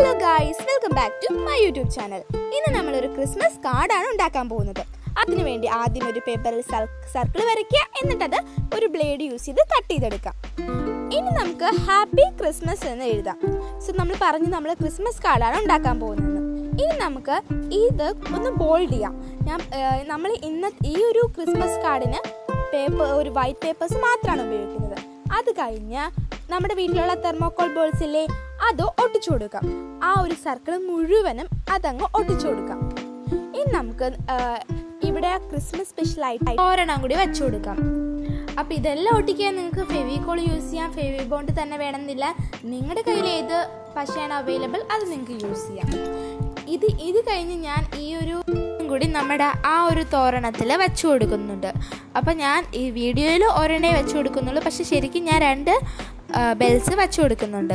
hello guys welcome back to my YouTube channel ഇന്ന് നമ്മളൊരു Christmas കാർഡാണ് ഉണ്ടാക്കാൻ പോകുന്നത് അതിനുവേണ്ടി ആദ്യം ഒരു പേപ്പറിൽ സർക്കിൾ വരയ്ക്കുക എന്നിട്ടത് ഒരു ബ്ലേഡ് യൂസ് ചെയ്ത് കട്ട് ചെയ്തെടുക്കാം ഇനി നമുക്ക് ഹാപ്പി ക്രിസ്മസ് എന്ന് എഴുതാം സോ നമ്മൾ പറഞ്ഞ് നമ്മൾ ക്രിസ്മസ് കാർഡാണ് ഉണ്ടാക്കാൻ പോകുന്നത് ഇനി നമുക്ക് ഇത് ഒന്ന് ബോൾഡ് ചെയ്യാം ഞാൻ നമ്മൾ ഇന്ന ഈ ഒരു ക്രിസ്മസ് കാർഡിന് പേപ്പർ ഒരു വൈറ്റ് പേപ്പേഴ്സ് മാത്രമാണ് ഉപയോഗിക്കുന്നത് അത് കഴിഞ്ഞ് നമ്മുടെ വീട്ടിലുള്ള തെർമോക്കോൾ ബോൾസ് ഇല്ലേ അത് ഒട്ടിച്ചു കൊടുക്കാം ആ ഒരു സർക്കിൾ മുഴുവനും അതങ്ങ് ഒട്ടിച്ചു കൊടുക്കാം ഇനി നമുക്ക് ആ, ഇവിടെ ക്രിസ്മസ് സ്പെഷ്യൽ ആയിട്ട് ഒരെണ്ണം കൂടി വെച്ചു കൊടുക്കാം അപ്പോൾ ഇതെല്ലാം ഒട്ടിക്കാൻ നിങ്ങൾക്ക് ഫെവിക്കോൾ യൂസ് ചെയ്യാം ഫെവി ബോണ്ട് തന്നെ വേണമെന്നില്ല നിങ്ങളുടെ കയ്യിൽ ഏത് പശയാണ് അവൈലബിൾ അത് നിങ്ങൾക്ക് യൂസ് ചെയ്യാം ഇത് ഇത് കഴിഞ്ഞ് ഞാൻ ഈ ഒരു കൂടി നമ്മുടെ ആ ഒരു തോരണത്തിൽ വെച്ചു കൊടുക്കുന്നുണ്ട് അപ്പം ഞാൻ ഈ വീഡിയോയിൽ ഒരെണ്ണേ വെച്ചു കൊടുക്കുന്നുള്ളൂ പക്ഷെ ശരിക്കും ഞാൻ രണ്ട് ബെൽസ് വെച്ചു കൊടുക്കുന്നുണ്ട്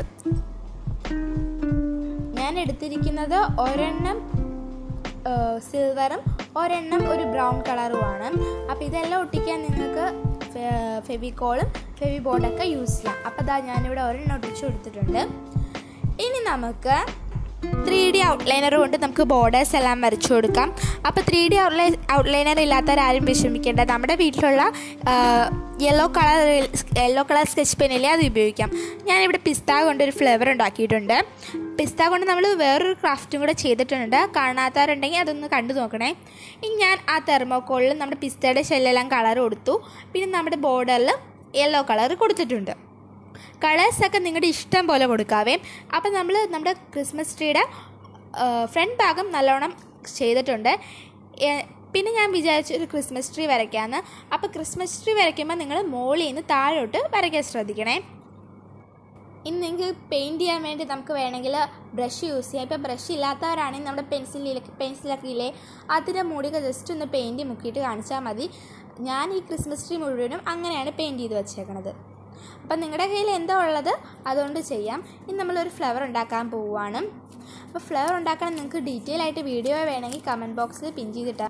ഞാൻ എടുത്തിരിക്കുന്നത് ഒരെണ്ണം സിൽവറും ഒരെണ്ണം ഒരു ബ്രൗൺ കളറുമാണ് അപ്പോൾ ഇതെല്ലാം ഒട്ടിക്കാൻ നിങ്ങൾക്ക് ഫെവിക്കോളും ഫെവി ബോർഡൊക്കെ യൂസ് ചെയ്യാം അപ്പോൾ ഇതാ ഞാനിവിടെ ഒരെണ്ണം ഒട്ടിച്ചു കൊടുത്തിട്ടുണ്ട് ഇനി നമുക്ക് ത്രീ ഡി ഔട്ട്ലൈനർ കൊണ്ട് നമുക്ക് ബോർഡേഴ്സ് എല്ലാം വരച്ചു കൊടുക്കാം അപ്പോൾ ത്രീ ഡി ഔട്ട്ലൈ ഔട്ട്ലൈനർ ഇല്ലാത്തവരാരും വിഷമിക്കേണ്ട നമ്മുടെ വീട്ടിലുള്ള yellow colour yellow colour sketch പെന്നില്ലേ അത് ഉപയോഗിക്കാം ഞാനിവിടെ പിസ്ത കൊണ്ടൊരു ഫ്ലേവർ ഉണ്ടാക്കിയിട്ടുണ്ട് പിസ്ത കൊണ്ട് നമ്മൾ വേറൊരു ക്രാഫ്റ്റും കൂടെ ചെയ്തിട്ടുണ്ട് കാണാത്തവരുണ്ടെങ്കിൽ അതൊന്ന് കണ്ടു നോക്കണേ ഇനി ഞാൻ ആ തെർമോക്കോളിൽ നമ്മുടെ പിസ്തയുടെ ഷെല്ലെല്ലാം കളർ കൊടുത്തു പിന്നെ നമ്മുടെ ബോർഡറിൽ യെല്ലോ കളർ കൊടുത്തിട്ടുണ്ട് കളേഴ്സൊക്കെ നിങ്ങളുടെ ഇഷ്ടം പോലെ കൊടുക്കാവേ അപ്പം നമ്മൾ നമ്മുടെ ക്രിസ്മസ് ട്രീയുടെ ഫ്രണ്ട് ഭാഗം നല്ലോണം ചെയ്തിട്ടുണ്ട് ഏ, പിന്നെ ഞാൻ വിചാരിച്ചു ഒരു ക്രിസ്മസ് ട്രീ വരയ്ക്കാമെന്ന് അപ്പോൾ ക്രിസ്മസ് ട്രീ വരയ്ക്കുമ്പോൾ നിങ്ങൾ മുകളിൽ നിന്ന് താഴോട്ട് വരയ്ക്കാൻ ശ്രദ്ധിക്കണേ ഇനി നിങ്ങൾക്ക് പെയിൻറ് ചെയ്യാൻ വേണ്ടി നമുക്ക് വേണമെങ്കിൽ ബ്രഷ് യൂസ് ചെയ്യാം ഇപ്പോൾ ബ്രഷ് ഇല്ലാത്തവരാണെങ്കിൽ നമ്മുടെ പെൻസിലിലേക്ക് പെൻസിലൊക്കെ ഇല്ലേ അതിൻ്റെ മൂടിയൊക്കെ ജസ്റ്റ് ഒന്ന് പെയിൻറ് മുക്കിയിട്ട് കാണിച്ചാൽ മതി ഞാൻ ഈ ക്രിസ്മസ് ട്രീ മുഴുവനും അങ്ങനെയാണ് പെയിൻറ് ചെയ്ത് വെച്ചേക്കണത് അപ്പം നിങ്ങളുടെ കയ്യിൽ എന്താ ഉള്ളത് അതുകൊണ്ട് ചെയ്യാം ഇനി നമ്മളൊരു ഫ്ലവർ ഉണ്ടാക്കാൻ പോവുകയാണ് അപ്പോൾ ഫ്ലവർ ഉണ്ടാക്കാൻ നിങ്ങൾക്ക് ഡീറ്റെയിൽ ആയിട്ട് വീഡിയോ വേണമെങ്കിൽ കമൻറ്റ് ബോക്സിൽ പിൻ ചെയ്തിട്ടാൽ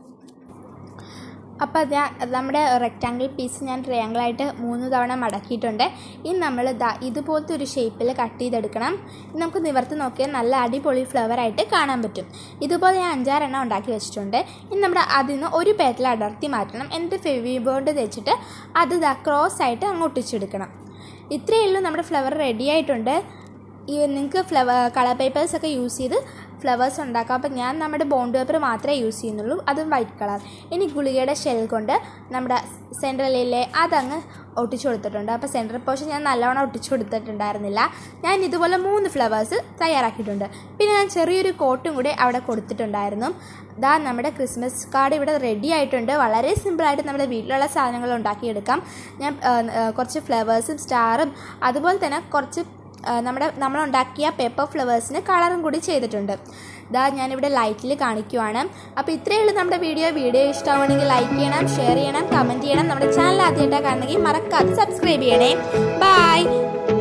അപ്പോൾ ഞാൻ നമ്മുടെ റെക്റ്റാങ്കിൾ പീസ് ഞാൻ ട്രയാങ്കിളായിട്ട് മൂന്ന് തവണ മടക്കിയിട്ടുണ്ട് ഇനി നമ്മൾ ദാ ഇതുപോലത്തെ ഒരു ഷേപ്പിൽ കട്ട് ചെയ്തെടുക്കണം ഇനി നമുക്ക് നിവർത്തി നോക്കിയാൽ നല്ല അടിപൊളി ഫ്ലവർ ആയിട്ട് കാണാൻ പറ്റും ഇതുപോലെ ഞാൻ അഞ്ചാറെണ്ണം ഉണ്ടാക്കി വെച്ചിട്ടുണ്ട് ഇനി നമ്മുടെ അതിൽ നിന്ന് ഒരു പേറ്റിൽ അടർത്തി മാറ്റണം എന്നിട്ട് ഫെവി ബോണ്ട് തേച്ചിട്ട് അത് ദാ ക്രോസ് ആയിട്ട് അങ്ങ് ഒട്ടിച്ചെടുക്കണം ഇത്രയേ ഉള്ളൂ നമ്മുടെ ഫ്ലവർ റെഡി ആയിട്ടുണ്ട് ഈ നിങ്ങൾക്ക് ഫ്ലവർ കളർ പേപ്പേഴ്സ് ഒക്കെ യൂസ് ചെയ്ത് ഫ്ലവേഴ്സ് ഉണ്ടാക്കാം അപ്പം ഞാൻ നമ്മുടെ ബോണ്ട് പേപ്പർ മാത്രമേ യൂസ് ചെയ്യുന്നുള്ളൂ അതും വൈറ്റ് കളർ ഇനി ഗുളികയുടെ ഷെൽ കൊണ്ട് നമ്മുടെ സെൻട്രലിലെ അതങ്ങ് ഒട്ടിച്ചു കൊടുത്തിട്ടുണ്ട് അപ്പോൾ സെൻട്രൽ പോർഷൻ ഞാൻ നല്ലവണ്ണം ഒട്ടിച്ചു കൊടുത്തിട്ടുണ്ടായിരുന്നില്ല ഞാൻ ഇതുപോലെ മൂന്ന് ഫ്ലവേഴ്സ് തയ്യാറാക്കിയിട്ടുണ്ട് പിന്നെ ഞാൻ ചെറിയൊരു കോട്ടും കൂടി അവിടെ കൊടുത്തിട്ടുണ്ടായിരുന്നു ദാ നമ്മുടെ ക്രിസ്മസ് കാർഡ് ഇവിടെ റെഡി ആയിട്ടുണ്ട് വളരെ സിമ്പിളായിട്ട് നമ്മുടെ വീട്ടിലുള്ള സാധനങ്ങൾ ഉണ്ടാക്കിയെടുക്കാം ഞാൻ ആ, ആ, കുറച്ച് ഫ്ലവേഴ്സും സ്റ്റാറും അതുപോലെ തന്നെ കുറച്ച് ആ, നമ്മുടെ നമ്മളുണ്ടാക്കിയ പേപ്പർ ഫ്ലവേഴ്സിന് കളറും കൂടി ചെയ്തിട്ടുണ്ട് ഇതാ ഞാനിവിടെ ലൈറ്റിൽ കാണിക്കുവാണ് അപ്പോൾ ഇത്രയേ ഉള്ളൂ നമ്മുടെ വീഡിയോ വീഡിയോ ഇഷ്ടമാണെങ്കിൽ ലൈക്ക് ചെയ്യണം ഷെയർ ചെയ്യണം കമൻറ്റ് ചെയ്യണം നമ്മുടെ ചാനൽ ആദ്യമായിട്ടാണ് കാണണമെങ്കിൽ മറക്കാതെ സബ്സ്ക്രൈബ് ചെയ്യണേ ബൈ